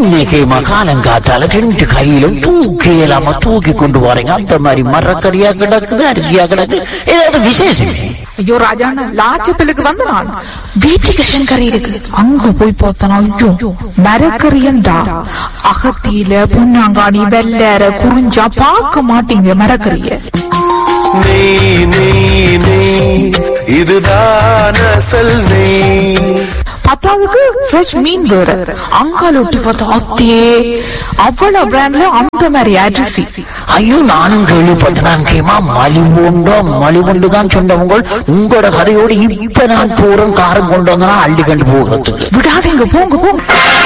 இன்னைக்கு மகாலங்காத்தால ரெண்டு கையிலும் தூக்கி இல்லாம தூக்கி கொண்டு போறீங்க அந்த மாதிரி மரக்கறியா கிடக்குது அரிசியா கிடக்கு ஏதாவது விசேஷம் ஐயோ ராஜாண்ணா லாச்சப்பிலுக்கு வந்து நான் வீட்டுக்கு கறி இருக்கு அங்க போய் பார்த்தனா ஐயோ மரக்கறியண்டா அகத்தியில பொன்னாங்காணி வெள்ளற குறிஞ்சா பார்க்க மாட்டீங்க மரக்கறிய நெய் நெய் நெய் இதுதான் அசல் நெய் பத்தாவதுக்கு ஃப்ரெஷ் மீன் வேற அங்கால ஒட்டி பார்த்தா அத்தே அவ்வளவு பிராண்ட்ல அந்த மாதிரி அரிசி ஐயோ நானும் கேள்விப்பட்டேன் நான் கேமா மலிவுண்டோ மலிவுண்டு தான் சொன்னவங்க உங்களோட கதையோடு இப்ப நான் போறேன் காரம் கொண்டு வந்தனா அள்ளி கண்டு போகிறதுக்கு விடாதீங்க போங்க போங்க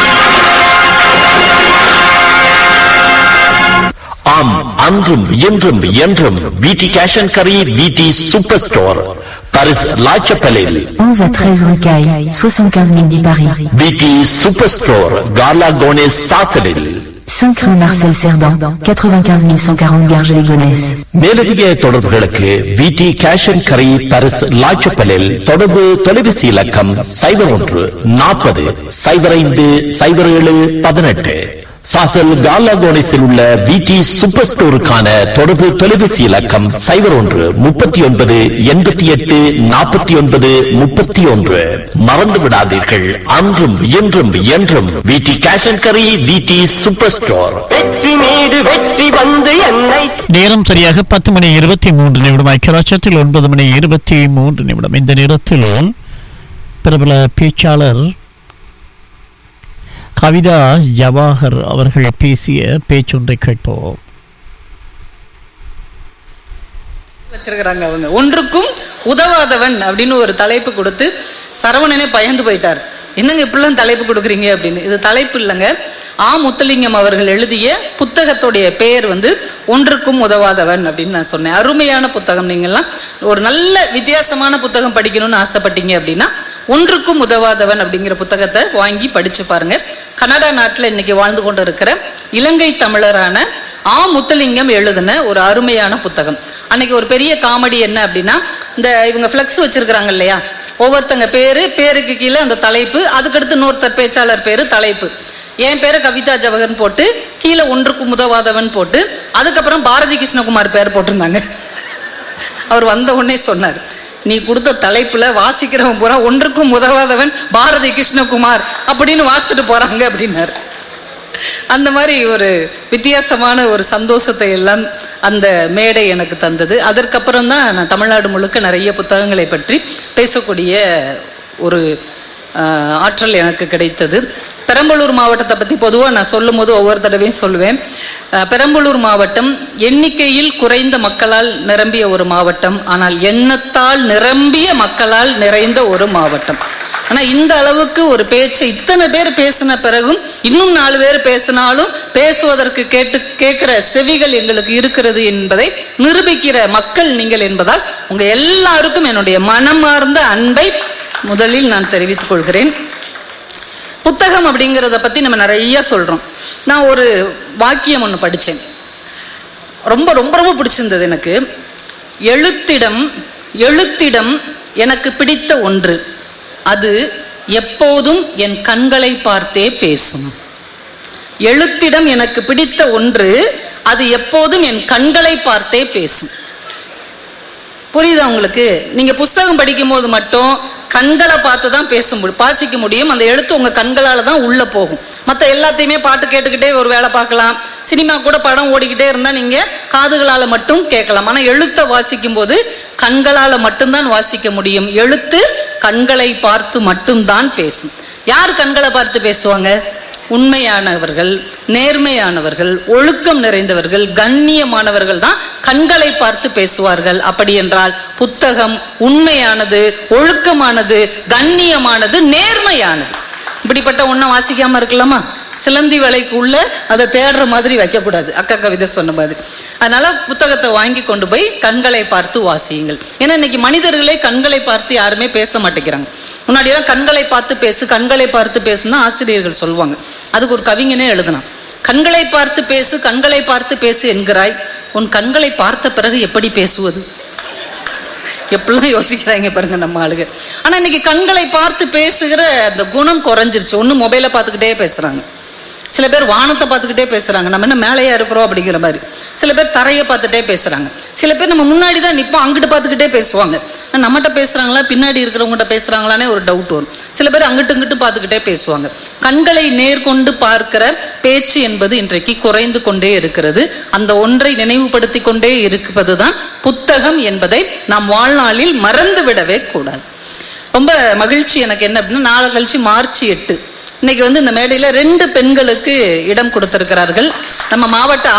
ஆம் அன்றும் இன்றும் என்றும் விடி கேஷ் அண்ட் கரி விடி சூப்பர் ஸ்டோர் பாரிஸ் லாச்சப்பலில் 11 à 13 rue Caille, 75 010 Paris. விடி சூப்பர் ஸ்டோர் கார்லா கோனேஸ் சாசலில் 5 rue Marcel Cerdan, 95 140 Garges-les-Gonesse. மேலதிக தொடர்புகளுக்கு விடி கேஷ் அண்ட் கரி பாரிஸ் லாச்சப்பலில் தொடர்பு தொலைபேசி இலக்கம் சைபர் ஒன்று நாற்பது சைபர் ஐந்து சைபர் ஏழு பதினெட்டு சாசல் கார்லா கோனேஸில் உள்ள விடி சூப்பர் ஸ்டோருக்கான தொடர்பு தொலைபேசி இலக்கம் சைபர் ஒன்று முப்பத்தி ஒன்பது எண்பத்தி எட்டு நாற்பத்தி ஒன்பது முப்பத்தி ஒன்று மறந்து விடாதீர்கள் அன்றும் இன்றும் என்றும் விடி கேஷ் அண்ட் கரி விடி சூப்பர் ஸ்டோர் வெற்றி மீது வெற்றி வந்து என்னை நேரம் சரியாக பத்து மணி இருபத்தி மூன்று நிமிடம் ஐக்கியராட்சத்தில் ஒன்பது மணி இருபத்தி மூன்று நிமிடம் இந்த நேரத்தில் பிரபல பேச்சாளர் கவிதா ஜவாஹர் அவர்கள் பேசிய பேச்சொன்றை கேட்போம் வச்சிருக்கிறாங்க அவங்க ஒன்றுக்கும் உதவாதவன் அப்படின்னு ஒரு தலைப்பு கொடுத்து சரவணனே பயந்து போயிட்டார் என்னங்க இப்படிலாம் தலைப்பு கொடுக்குறீங்க அப்படின்னு இது தலைப்பு இல்லைங்க ஆ முத்துலிங்கம் அவர்கள் எழுதிய புத்தகத்துடைய பெயர் வந்து ஒன்றுக்கும் உதவாதவன் அப்படின்னு நான் சொன்னேன் அருமையான புத்தகம் நீங்கள்லாம் ஒரு நல்ல வித்தியாசமான புத்தகம் படிக்கணும்னு ஆசைப்பட்டீங்க அப்படின்னா ஒன்றுக்கும் உதவாதவன் அப்படிங்கிற புத்தகத்தை வாங்கி படிச்சு பாருங்க கனடா நாட்டில் இன்னைக்கு வாழ்ந்து கொண்டு இருக்கிற இலங்கை தமிழரான ஆ முத்துலிங்கம் எழுதின ஒரு அருமையான புத்தகம் அன்னைக்கு ஒரு பெரிய காமெடி என்ன அப்படின்னா இந்த இவங்க ஃப்ளெக்ஸ் வச்சிருக்கிறாங்க இல்லையா ஒவ்வொருத்தங்க பேரு பேருக்கு கீழே அந்த தலைப்பு அதுக்கடுத்து இன்னொருத்தர் பேச்சாளர் பேரு தலைப்பு என் பேரு கவிதா ஜவஹர்னு போட்டு கீழே ஒன்றுக்கு முதவாதவன் போட்டு அதுக்கப்புறம் பாரதி கிருஷ்ணகுமார் பேர் போட்டிருந்தாங்க அவர் வந்த உடனே சொன்னார் நீ கொடுத்த தலைப்புல வாசிக்கிறவன் பூரா ஒன்றுக்கும் உதவாதவன் பாரதி கிருஷ்ணகுமார் அப்படின்னு வாசிட்டு போறாங்க அப்படின்னாரு அந்த மாதிரி ஒரு வித்தியாசமான ஒரு சந்தோஷத்தை எல்லாம் அந்த மேடை எனக்கு தந்தது அதற்கப்புறம் தான் நான் தமிழ்நாடு முழுக்க நிறைய புத்தகங்களை பற்றி பேசக்கூடிய ஒரு ஆஹ், ஆற்றல் எனக்கு கிடைத்தது பெரம்பலூர் மாவட்டத்தை பற்றி பொதுவாக நான் சொல்லும் போது ஒவ்வொரு தடவையும் சொல்லுவேன் ஆஹ், பெரம்பலூர் மாவட்டம் எண்ணிக்கையில் குறைந்த மக்களால் நிரம்பிய ஒரு மாவட்டம் ஆனால் எண்ணத்தால் நிரம்பிய மக்களால் நிறைந்த ஒரு மாவட்டம் ஆனா இந்த அளவுக்கு ஒரு பேச்சு இத்தனை பேர் பேசின பிறகும் இன்னும் நாலு பேர் பேசினாலும் பேசுவதற்கு கேட்டு கேட்கிற செவிகள் எங்களுக்கு இருக்கிறது என்பதை நிரூபிக்கிற மக்கள் நீங்கள் என்பதால் உங்க எல்லாருக்கும் என்னுடைய மனமார்ந்த அன்பை முதலில் நான் தெரிவித்துக் கொள்கிறேன் புத்தகம் அப்படிங்கிறத பத்தி நம்ம நிறைய சொல்றோம் நான் ஒரு வாக்கியம் ஒன்று படித்தேன் ரொம்ப ரொம்ப ரொம்ப பிடிச்சிருந்தது எனக்கு எழுத்திடம் எழுத்திடம் எனக்கு பிடித்த ஒன்று அது எப்போதும் என் கண்களை பார்த்தே பேசும் எழுத்திடம் எனக்கு பிடித்த ஒன்று அது எப்போதும் என் கண்களை பார்த்தே பேசும் புரியுதா உங்களுக்கு நீங்க புஸ்தகம் படிக்கும் போது மட்டும் கண்களை பார்த்து தான் பேச முடியும் வாசிக்க முடியும் அந்த எழுத்து உங்க கண்களால தான் உள்ள போகும் மற்ற எல்லாத்தையுமே பாட்டு கேட்டுக்கிட்டே ஒரு வேலை பார்க்கலாம் சினிமா கூட படம் ஓடிக்கிட்டே இருந்தா நீங்க காதுகளால மட்டும் கேட்கலாம் ஆனா எழுத்தை வாசிக்கும் போது கண்களால மட்டும்தான் வாசிக்க முடியும் எழுத்து கண்களை பார்த்து மட்டும்தான் பேசும் யார் கண்களை பார்த்து பேசுவாங்க உண்மையானவர்கள் நேர்மையானவர்கள் ஒழுக்கம் நிறைந்தவர்கள் கண்ணியமானவர்கள் தான் கண்களை பார்த்து பேசுவார்கள் அப்படி என்றால் புத்தகம் உண்மையானது ஒழுக்கமானது கண்ணியமானது நேர்மையானது இப்படிப்பட்ட ஒன்றை வாசிக்காம இருக்கலாமா சிலந்தி வலைக்கு உள்ள அதை தேடுற மாதிரி வைக்கக்கூடாது அக்கா கவிதை சொன்ன மாதிரி அதனால புத்தகத்தை வாங்கி கொண்டு போய் கண்களை பார்த்து வாசியுங்கள் ஏன்னா இன்னைக்கு மனிதர்களே கண்களை பார்த்து யாருமே பேச மாட்டேங்கிறாங்க முன்னாடியெல்லாம் கண்களை பார்த்து பேசு கண்களை பார்த்து பேசுனா ஆசிரியர்கள் சொல்லுவாங்க அதுக்கு ஒரு கவிஞனே எழுதினான் கண்களை பார்த்து பேசு கண்களை பார்த்து பேசு என்கிறாய் உன் கண்களை பார்த்த பிறகு எப்படி பேசுவது எப்படிலாம் யோசிக்கிறாங்க பாருங்க நம்ம ஆளுங்க ஆனா இன்னைக்கு கண்களை பார்த்து பேசுகிற அந்த குணம் குறைஞ்சிருச்சு ஒண்ணு மொபைலை பார்த்துக்கிட்டே பேசுறாங்க சில பேர் வானத்தை பார்த்துக்கிட்டே பேசுறாங்க நம்ம என்ன மேலையா இருக்கிறோம் அப்படிங்கிற மாதிரி சில பேர் தரையை பார்த்துட்டே பேசுறாங்க சில பேர் நம்ம முன்னாடி தான் நிற்போம் அங்கிட்டு பார்த்துக்கிட்டே பேசுவாங்க ஆனா, நம்மகிட்ட பேசுறாங்களா பின்னாடி இருக்கிறவங்ககிட்ட பேசுறாங்களானே ஒரு டவுட் வரும் சில பேர் அங்கிட்டு இங்கிட்டு பார்த்துக்கிட்டே பேசுவாங்க கண்களை நேர்கொண்டு பார்க்கிற பேச்சு என்பது இன்றைக்கு குறைந்து கொண்டே இருக்கிறது அந்த ஒன்றை நினைவுபடுத்தி கொண்டே இருப்பதுதான் புத்தகம் என்பதை நாம் வாழ்நாளில் மறந்து விடவே கூடாது ரொம்ப மகிழ்ச்சி எனக்கு என்ன அப்படின்னா நாளை கழிச்சு மார்ச் எட்டு இன்னைக்கு வந்து இந்த மேடையில ரெண்டு பெண்களுக்கு இடம் கொடுத்திருக்கிறார்கள் நம்ம மாவட்ட